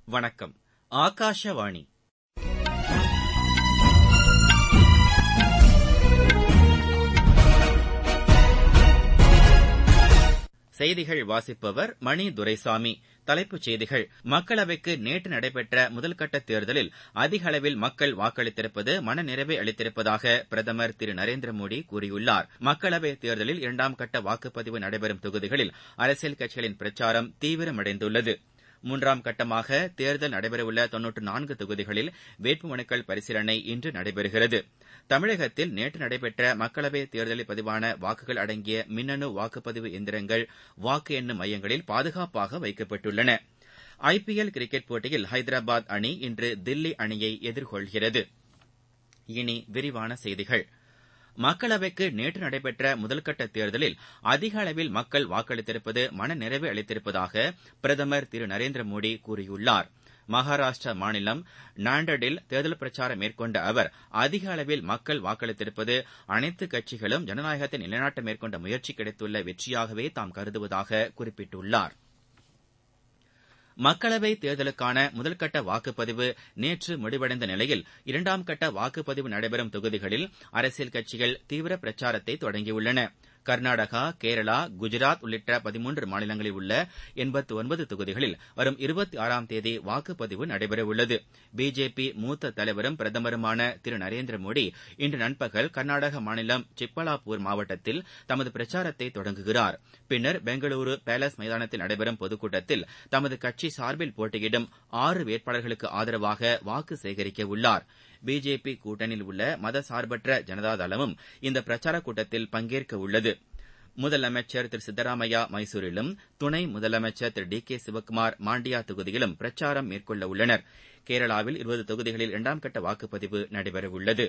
வணக்கம் ஆகாஷவாணி செய்திகள் வாசிப்பவர் மணி துரைசாமி தலைப்புச் செய்திகள் மக்களவைக்கு நேற்று நடைபெற்ற முதல்கட்ட தேர்தலில் அதிக அளவில் மக்கள் வாக்களித்திருப்பது மனநிறைவை அளித்திருப்பதாக பிரதமர் திரு நரேந்திர மோடி கூறியுள்ளார் மக்களவைத் தேர்தலில் இரண்டாம் கட்ட வாக்குப்பதிவு நடைபெறும் தொகுதிகளில் அரசியல் கட்சிகளின் பிரச்சாரம் தீவிரமடைந்துள்ளது மூன்றாம் கட்டமாக தேர்தல் நடைபெறவுள்ள தொன்னூற்று நான்கு தொகுதிகளில் வேட்புமனுக்கள் பரிசீலனை இன்று நடைபெறுகிறது தமிழகத்தில் நேற்று நடைபெற்ற மக்களவைத் தேர்தலில் பதிவான வாக்குகள் அடங்கிய மின்னணு வாக்குப்பதிவு எந்திரங்கள் வாக்கு எண்ணும் மையங்களில் பாதுகாப்பாக வைக்கப்பட்டுள்ளன ஐ பி எல் கிரிக்கெட் போட்டியில் ஹைதராபாத் அணி இன்று தில்லி அணியை எதிர்கொள்கிறது இனி விரிவான செய்திகள் மக்களவைக்கு நேற்று நடைபெற்ற முதல்கட்ட தேர்தலில் அதிக அளவில் மக்கள் வாக்களித்திருப்பது மனநிறைவு அளித்திருப்பதாக பிரதமர் திரு நரேந்திர மோடி கூறியுள்ளார் மகாராஷ்டிரா மாநிலம் நாண்டடில் தேர்தல் பிரச்சாரம் மேற்கொண்ட அவர் அதிக அளவில் மக்கள் வாக்களித்திருப்பது அனைத்து கட்சிகளும் ஜனநாயகத்தை நிலைநாட்ட மேற்கொண்ட முயற்சி கிடைத்துள்ள வெற்றியாகவே தாம் கருதுவதாக குறிப்பிட்டுள்ளார் மக்களவைத் தேர்தலுக்கான முதல்கட்ட வாக்குப்பதிவு நேற்று முடிவடைந்த நிலையில் இரண்டாம் கட்ட வாக்குப்பதிவு நடைபெறும் தொகுதிகளில் அரசியல் கட்சிகள் தீவிர பிரச்சாரத்தை தொடங்கியுள்ளன கர்நாடகா கேரளா குஜராத் உள்ளிட்ட பதிமூன்று மாநிலங்களில் உள்ள எண்பத்து ஒன்பது தொகுதிகளில் வரும் இருபத்தி ஆறாம் தேதி வாக்குப்பதிவு நடைபெறவுள்ளது பிஜேபி மூத்த தலைவரும் பிரதமருமான திரு நரேந்திர மோடி இன்று நண்பகல் கர்நாடக மாநிலம் சிக்பலாப்பூர் மாவட்டத்தில் தமது பிரச்சாரத்தை தொடங்குகிறார் பின்னர் பெங்களூரு பேலஸ் மைதானத்தில் நடைபெறும் பொதுக்கூட்டத்தில் தமது கட்சி சார்பில் போட்டியிடும் ஆறு வேட்பாளர்களுக்கு ஆதரவாக வாக்கு சேகரிக்க உள்ளார் பிஜேபி கூட்டணியில் உள்ள மதசார்பற்ற ஜனதாதளமும் இந்த பிரச்சாரக் கூட்டத்தில் பங்கேற்க உள்ளது முதலமைச்சர் திரு சித்தராமையா மைசூரிலும் துணை முதலமைச்சர் திரு டி கே சிவக்குமார் மாண்டியா தொகுதியிலும் பிரச்சாரம் மேற்கொள்ள உள்ளனர் கேரளாவில் இருபது தொகுதிகளில் இரண்டாம் கட்ட வாக்குப்பதிவு நடைபெறவுள்ளது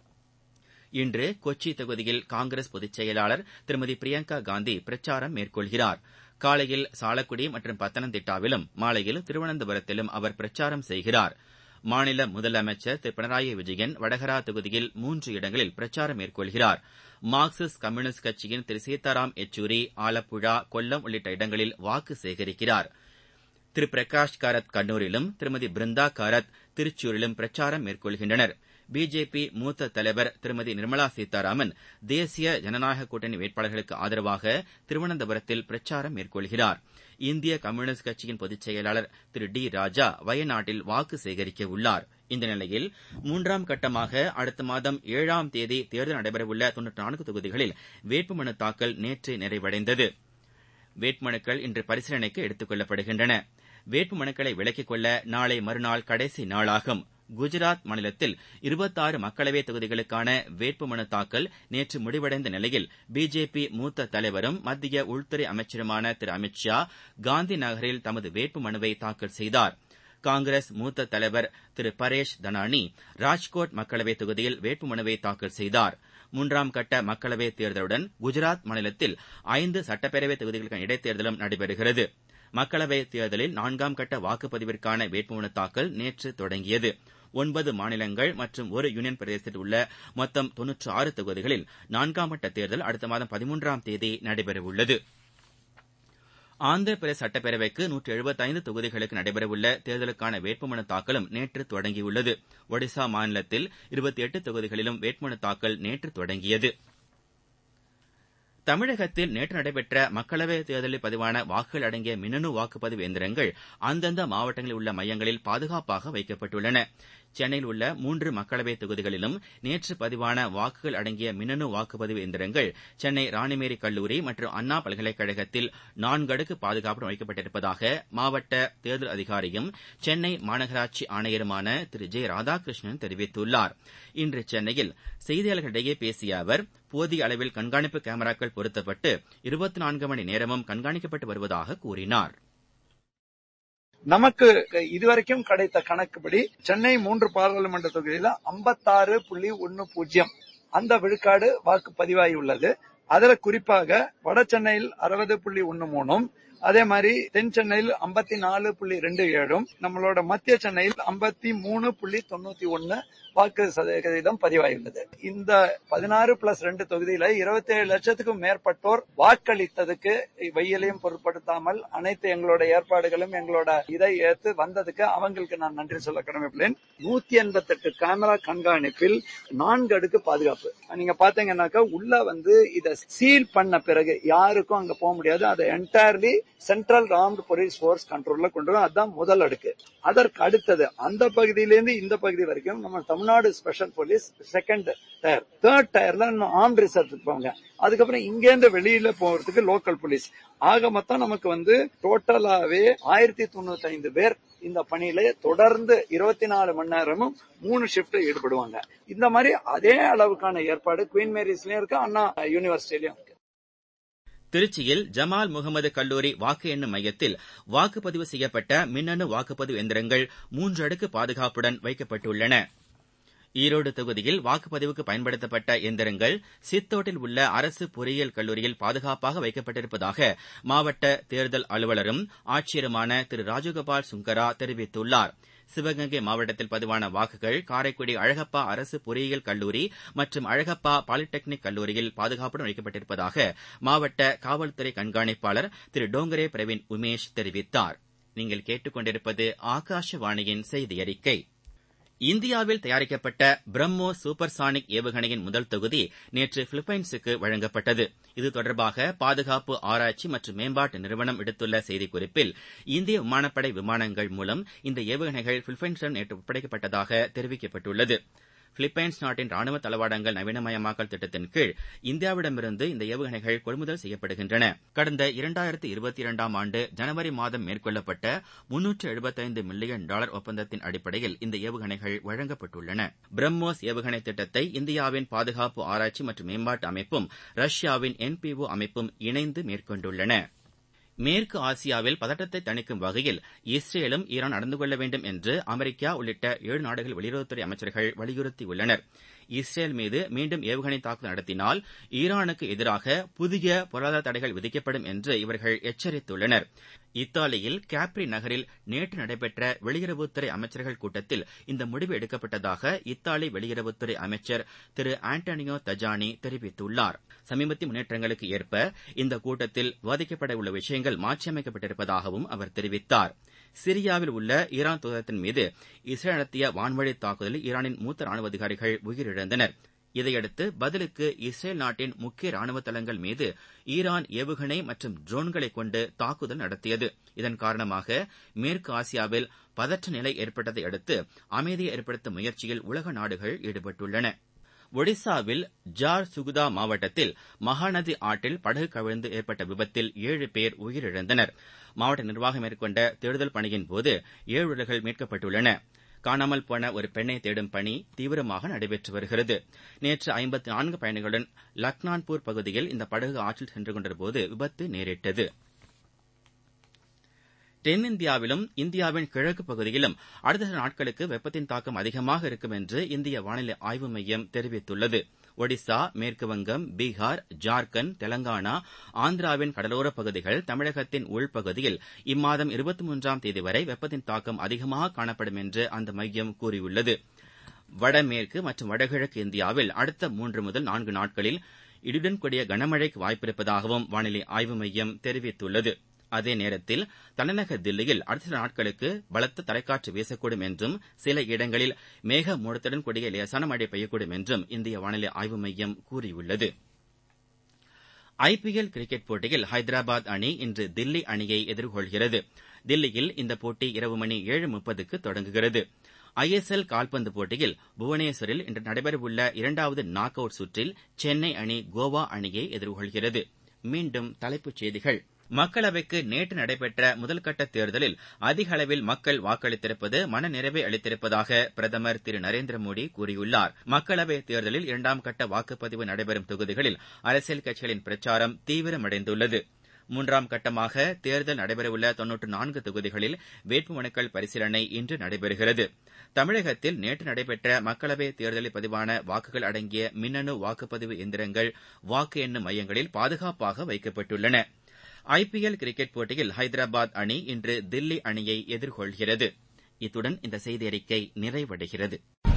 இன்று கொச்சி தொகுதியில் காங்கிரஸ் பொதுச் செயலாளர் திருமதி பிரியங்கா காந்தி பிரச்சாரம் மேற்கொள்கிறார் காலையில் சாலக்குடி மற்றும் பத்தனந்திட்டாவிலும் மாலையில் திருவனந்தபுரத்திலும் அவர் பிரச்சாரம் செய்கிறார் மாநில முதலமைச்சர் திரு பினராயி விஜயன் வடகரா தொகுதியில் மூன்று இடங்களில் பிரச்சாரம் மேற்கொள்கிறார் மார்க்சிஸ்ட் கம்யூனிஸ்ட் கட்சியின் திரு சீதாராம் யெச்சூரி ஆலப்புழா கொல்லம் உள்ளிட்ட இடங்களில் வாக்கு சேகரிக்கிறார் திரு பிரகாஷ் காரத் கண்ணூரிலும் திருமதி பிருந்தா காரத் திருச்சூரிலும் பிரச்சாரம் மேற்கொள்கின்றனர் பிஜேபி மூத்த தலைவர் திருமதி நிர்மலா சீதாராமன் தேசிய ஜனநாயக கூட்டணி வேட்பாளர்களுக்கு ஆதரவாக திருவனந்தபுரத்தில் பிரச்சாரம் மேற்கொள்கிறார் இந்திய கம்யூனிஸ்ட் கட்சியின் பொதுச் செயலாளர் திரு டி ராஜா வயநாட்டில் வாக்கு சேகரிக்க உள்ளார் இந்த நிலையில் மூன்றாம் கட்டமாக அடுத்த மாதம் ஏழாம் தேதி தேர்தல் நடைபெறவுள்ள தொன்னூற்று நான்கு தொகுதிகளில் வேட்புமனு தாக்கல் நேற்று நிறைவடைந்தது வேட்புமனுக்கள் இன்று பரிசீலனைக்கு எடுத்துக் கொள்ளப்படுகின்றன வேட்புமனுக்களை விலக்கிக் கொள்ள நாளை மறுநாள் கடைசி நாளாகும் குஜராத் மாநிலத்தில் இருபத்தாறு மக்களவைத் தொகுதிகளுக்கான வேட்புமனு தாக்கல் நேற்று முடிவடைந்த நிலையில் பிஜேபி மூத்த தலைவரும் மத்திய உள்துறை அமைச்சருமான திரு அமித் ஷா காந்தி நகரில் தமது வேட்புமனுவை தாக்கல் செய்தார் காங்கிரஸ் மூத்த தலைவர் திரு பரேஷ் தனானி ராஜ்கோட் மக்களவைத் தொகுதியில் வேட்புமனுவை தாக்கல் செய்தார் மூன்றாம் கட்ட மக்களவைத் தேர்தலுடன் குஜராத் மாநிலத்தில் ஐந்து சட்டப்பேரவைத் தொகுதிகளுக்கான இடைத்தேர்தலும் நடைபெறுகிறது மக்களவைத் தேர்தலில் நான்காம் கட்ட வாக்குப்பதிவிற்கான வேட்புமனு தாக்கல் நேற்று தொடங்கியது ஒன்பது மாநிலங்கள் மற்றும் ஒரு யூனியன் பிரதேசத்தில் உள்ள மொத்தம் தொன்னூற்று ஆறு தொகுதிகளில் நான்காம் கட்ட தேர்தல் அடுத்த மாதம் பதிமூன்றாம் தேதி நடைபெறவுள்ளது ஆந்திர பிரதேச சட்டப்பேரவைக்கு நூற்று எழுபத்தைந்து தொகுதிகளுக்கு நடைபெறவுள்ள தேர்தலுக்கான வேட்புமனு தாக்கலும் நேற்று தொடங்கியுள்ளது ஒடிசா மாநிலத்தில் இருபத்தி எட்டு தொகுதிகளிலும் வேட்புமனு தாக்கல் நேற்று தொடங்கியது தமிழகத்தில் நேற்று நடைபெற்ற மக்களவைத் தேர்தலில் பதிவான வாக்குகள் அடங்கிய மின்னணு வாக்குப்பதிவு எந்திரங்கள் அந்தந்த மாவட்டங்களில் உள்ள மையங்களில் பாதுகாப்பாக வைக்கப்பட்டுள்ளன சென்னையில் உள்ள மூன்று மக்களவைத் தொகுதிகளிலும் நேற்று பதிவான வாக்குகள் அடங்கிய மின்னணு வாக்குப்பதிவு எந்திரங்கள் சென்னை ராணிமேரி கல்லூரி மற்றும் அண்ணா பல்கலைக்கழகத்தில் நான்கு அடுக்கு பாதுகாப்புடன் வைக்கப்பட்டிருப்பதாக மாவட்ட தேர்தல் அதிகாரியும் சென்னை மாநகராட்சி ஆணையருமான திரு ஜெ ராதாகிருஷ்ணன் தெரிவித்துள்ளார் இன்று சென்னையில் செய்தியாளர்களிடையே பேசிய அவர் போதிய அளவில் கண்காணிப்பு கேமராக்கள் பொருத்தப்பட்டு இருபத்தி நான்கு மணி நேரமும் கண்காணிக்கப்பட்டு வருவதாக கூறினார் நமக்கு இதுவரைக்கும் கிடைத்த கணக்குப்படி சென்னை மூன்று பாராளுமன்ற தொகுதியில ஐம்பத்தாறு புள்ளி ஒன்னு பூஜ்ஜியம் அந்த விழுக்காடு வாக்கு பதிவாகி உள்ளது அதுல குறிப்பாக வட சென்னையில் அறுபது புள்ளி ஒன்னு மூணும் அதே மாதிரி தென் சென்னையில் ஐம்பத்தி நாலு புள்ளி ரெண்டு ஏழும் நம்மளோட மத்திய சென்னையில் ஐம்பத்தி மூணு புள்ளி தொண்ணூத்தி ஒன்னு வாக்கு சதவீதம் பதிவாகியுள்ளது இந்த பதினாறு பிளஸ் ரெண்டு தொகுதியில இருபத்தி ஏழு லட்சத்துக்கும் மேற்பட்டோர் வாக்களித்ததுக்கு வெயிலையும் பொருட்படுத்தாமல் அனைத்து எங்களோட ஏற்பாடுகளும் எங்களோட இதை ஏற்று வந்ததுக்கு அவங்களுக்கு நான் நன்றி சொல்ல கடமைப்பட்டேன் நூத்தி எண்பத்தி எட்டு கேமரா கண்காணிப்பில் நான்கு அடுக்கு பாதுகாப்பு நீங்க பாத்தீங்கன்னாக்கா உள்ள வந்து இத சீல் பண்ண பிறகு யாருக்கும் அங்க போக முடியாது அதை entirely central armed police force கண்ட்ரோல்ல கொண்டு வரும் அதுதான் முதல் அடுக்கு அதற்கு அடுத்தது அந்த பகுதியிலிருந்து இந்த பகுதி வரைக்கும் நம்ம Tamil Nadu special police second tier third டயர்ல ஆர்ம்டு ரிசர்வ் இருப்பாங்க அதுக்கப்புறம் இங்கேருந்து வெளியில போறதுக்கு லோக்கல் போலீஸ் ஆக மொத்தம் நமக்கு வந்து டோட்டலாவே ஆயிரத்தி தொண்ணூத்தி ஐந்து பேர் இந்த பணியில தொடர்ந்து இருபத்தி நாலு மணி நேரமும் மூணு ஷிப்ட் ஈடுபடுவாங்க இந்த மாதிரி அதே அளவுக்கான ஏற்பாடு குவீன் மேரிஸ்லயும் இருக்கு அண்ணா யூனிவர்சிட்டிலயும் இருக்கு திருச்சியில் ஜமால் முகமது கல்லூரி வாக்கு எண்ணும் மையத்தில் வாக்குப்பதிவு செய்யப்பட்ட மின்னணு வாக்குப்பதிவு எந்திரங்கள் மூன்று அடுக்கு பாதுகாப்புடன் வைக்கப்பட்டுள்ளன ஈரோடு தொகுதியில் வாக்குப்பதிவுக்கு பயன்படுத்தப்பட்ட எந்திரங்கள் சித்தோட்டில் உள்ள அரசு பொறியியல் கல்லூரியில் பாதுகாப்பாக வைக்கப்பட்டிருப்பதாக மாவட்ட தேர்தல் அலுவலரும் ஆட்சியருமான திரு ராஜகோபால் சுங்கரா தெரிவித்துள்ளார் சிவகங்கை மாவட்டத்தில் பதிவான வாக்குகள் காரைக்குடி அழகப்பா அரசு பொறியியல் கல்லூரி மற்றும் அழகப்பா பாலிடெக்னிக் கல்லூரியில் பாதுகாப்புடன் வைக்கப்பட்டிருப்பதாக மாவட்ட காவல்துறை கண்காணிப்பாளர் திரு டோங்கரே பிரவீன் உமேஷ் தெரிவித்தார் நீங்கள் கேட்டுக்கொண்டிருப்பது ஆகாஷவாணியின் செய்தி அறிக்கை இந்தியாவில் தயாரிக்கப்பட்ட பிரம்மோஸ் சூப்பர்சானிக் ஏவுகணையின் முதல் தொகுதி நேற்று பிலிப்பைன்ஸுக்கு வழங்கப்பட்டது இது தொடர்பாக பாதுகாப்பு ஆராய்ச்சி மற்றும் மேம்பாட்டு நிறுவனம் விடுத்துள்ள செய்திக்குறிப்பில் இந்திய விமானப்படை விமானங்கள் மூலம் இந்த ஏவுகணைகள் பிலிப்பைன்ஸிடம் நேற்று ஒப்படைக்கப்பட்டதாக தெரிவிக்கப்பட்டுள்ளது பிலிப்பைன்ஸ் நாட்டின் ராணுவ தளவாடங்கள் நவீனமயமாக்கல் திட்டத்தின் கீழ் இந்தியாவிடமிருந்து இந்த ஏவுகணைகள் கொள்முதல் செய்யப்படுகின்றன கடந்த இரண்டாயிரத்தி இருபத்தி இரண்டாம் ஆண்டு ஜனவரி மாதம் மேற்கொள்ளப்பட்ட முன்னூற்று எழுபத்தைந்து மில்லியன் டாலர் ஒப்பந்தத்தின் அடிப்படையில் இந்த ஏவுகணைகள் வழங்கப்பட்டுள்ளன பிரம்மோஸ் ஏவுகணை திட்டத்தை இந்தியாவின் பாதுகாப்பு ஆராய்ச்சி மற்றும் மேம்பாட்டு அமைப்பும் ரஷ்யாவின் என்பிஓ அமைப்பும் இணைந்து மேற்கொண்டுள்ளன மேற்கு ஆசியாவில் பதற்றத்தை தணிக்கும் வகையில் இஸ்ரேலும் ஈரான் நடந்து கொள்ள வேண்டும் என்று அமெரிக்கா உள்ளிட்ட ஏழு நாடுகள் வெளியுறவுத்துறை அமைச்சர்கள் வலியுறுத்தியுள்ளனர் இஸ்ரேல் மீது மீண்டும் ஏவுகணை தாக்குதல் நடத்தினால் ஈரானுக்கு எதிராக புதிய பொருளாதார தடைகள் விதிக்கப்படும் என்று இவர்கள் எச்சரித்துள்ளனர் இத்தாலியில் கேப்ரி நகரில் நேற்று நடைபெற்ற வெளியுறவுத்துறை அமைச்சர்கள் கூட்டத்தில் இந்த முடிவு எடுக்கப்பட்டதாக இத்தாலி வெளியுறவுத்துறை அமைச்சர் திரு ஆண்டனியோ தஜானி தெரிவித்துள்ளார் சமீபத்திய முன்னேற்றங்களுக்கு ஏற்ப இந்த கூட்டத்தில் விவாதிக்கப்பட உள்ள விஷயங்கள் மாற்றியமைக்கப்பட்டிருப்பதாகவும் அவர் தெரிவித்தார் சிரியாவில் உள்ள ஈரான் தூதரகத்தின் மீது இஸ்ரேல் நடத்திய வான்வழி தாக்குதலில் ஈரானின் மூத்த ராணுவ அதிகாரிகள் உயிரிழந்தனர் இதையடுத்து பதிலுக்கு இஸ்ரேல் நாட்டின் முக்கிய ராணுவ தளங்கள் மீது ஈரான் ஏவுகணை மற்றும் ட்ரோன்களை கொண்டு தாக்குதல் நடத்தியது இதன் காரணமாக மேற்கு ஆசியாவில் பதற்ற நிலை ஏற்பட்டதை அடுத்து அமைதியை ஏற்படுத்தும் முயற்சியில் உலக நாடுகள் ஈடுபட்டுள்ளன ஒடிசாவில் ஜார் சுகுதா மாவட்டத்தில் மகாநதி ஆற்றில் படகு கவிழ்ந்து ஏற்பட்ட விபத்தில் ஏழு பேர் உயிரிழந்தனர் மாவட்ட நிர்வாகம் மேற்கொண்ட தேடுதல் பணியின் போது ஏழு உடல்கள் மீட்கப்பட்டுள்ளன காணாமல் போன ஒரு பெண்ணை தேடும் பணி தீவிரமாக நடைபெற்று வருகிறது நேற்று ஐம்பத்தி நான்கு பயணிகளுடன் லக்னான்பூர் பகுதியில் இந்த படகு ஆற்றில் சென்று கொண்டிருந்தபோது விபத்து நேரிட்டது தென்னிந்தியாவிலும் இந்தியாவின் கிழக்கு பகுதியிலும் அடுத்த சில நாட்களுக்கு வெப்பத்தின் தாக்கம் அதிகமாக இருக்கும் என்று இந்திய வானிலை ஆய்வு மையம் தெரிவித்துள்ளது ஒடிசா மேற்குவங்கம் பீகார் ஜார்க்கண்ட் தெலங்கானா ஆந்திராவின் கடலோரப் பகுதிகள் தமிழகத்தின் உள்பகுதியில் இம்மாதம் இருபத்தி மூன்றாம் தேதி வரை வெப்பத்தின் தாக்கம் அதிகமாக காணப்படும் என்று அந்த மையம் கூறியுள்ளது வடமேற்கு மற்றும் வடகிழக்கு இந்தியாவில் அடுத்த மூன்று முதல் நான்கு நாட்களில் இடியுடன் கூடிய கனமழைக்கு வாய்ப்பிருப்பதாகவும் வானிலை ஆய்வு மையம் தெரிவித்துள்ளது அதே நேரத்தில் தலைநகர் தில்லியில் அடுத்த சில நாட்களுக்கு பலத்த தரைக்காற்று வீசக்கூடும் என்றும் சில இடங்களில் மேக மூடத்துடன் கூடிய லேசான மழை பெய்யக்கூடும் என்றும் இந்திய வானிலை ஆய்வு மையம் கூறியுள்ளது ஐபிஎல் கிரிக்கெட் போட்டியில் ஹைதராபாத் அணி இன்று தில்லி அணியை எதிர்கொள்கிறது தில்லியில் இந்த போட்டி இரவு மணி ஏழு முப்பதுக்கு தொடங்குகிறது ஐஎஸ்எல் கால்பந்து போட்டியில் புவனேஸ்வரில் இன்று நடைபெறவுள்ள இரண்டாவது நாக் அவுட் சுற்றில் சென்னை அணி கோவா அணியை எதிர்கொள்கிறது மீண்டும் தலைப்புச் செய்திகள் மக்களவைக்கு நேற்று நடைபெற்ற முதல்கட்ட தேர்தலில் அதிக அளவில் மக்கள் வாக்களித்திருப்பது மனநிறைவை அளித்திருப்பதாக பிரதமர் திரு நரேந்திர மோடி கூறியுள்ளார் மக்களவைத் தேர்தலில் இரண்டாம் கட்ட வாக்குப்பதிவு நடைபெறும் தொகுதிகளில் அரசியல் கட்சிகளின் பிரச்சாரம் தீவிரமடைந்துள்ளது மூன்றாம் கட்டமாக தேர்தல் நடைபெறவுள்ள தொன்னூற்று நான்கு தொகுதிகளில் வேட்புமனுக்கள் பரிசீலனை இன்று நடைபெறுகிறது தமிழகத்தில் நேற்று நடைபெற்ற மக்களவைத் தேர்தலில் பதிவான வாக்குகள் அடங்கிய மின்னணு வாக்குப்பதிவு எந்திரங்கள் வாக்கு எண்ணும் மையங்களில் பாதுகாப்பாக வைக்கப்பட்டுள்ளன ஐபிஎல் கிரிக்கெட் போட்டியில் ஹைதராபாத் அணி இன்று தில்லி அணியை எதிர்கொள்கிறது இத்துடன் இந்த செய்தியறிக்கை நிறைவடைகிறது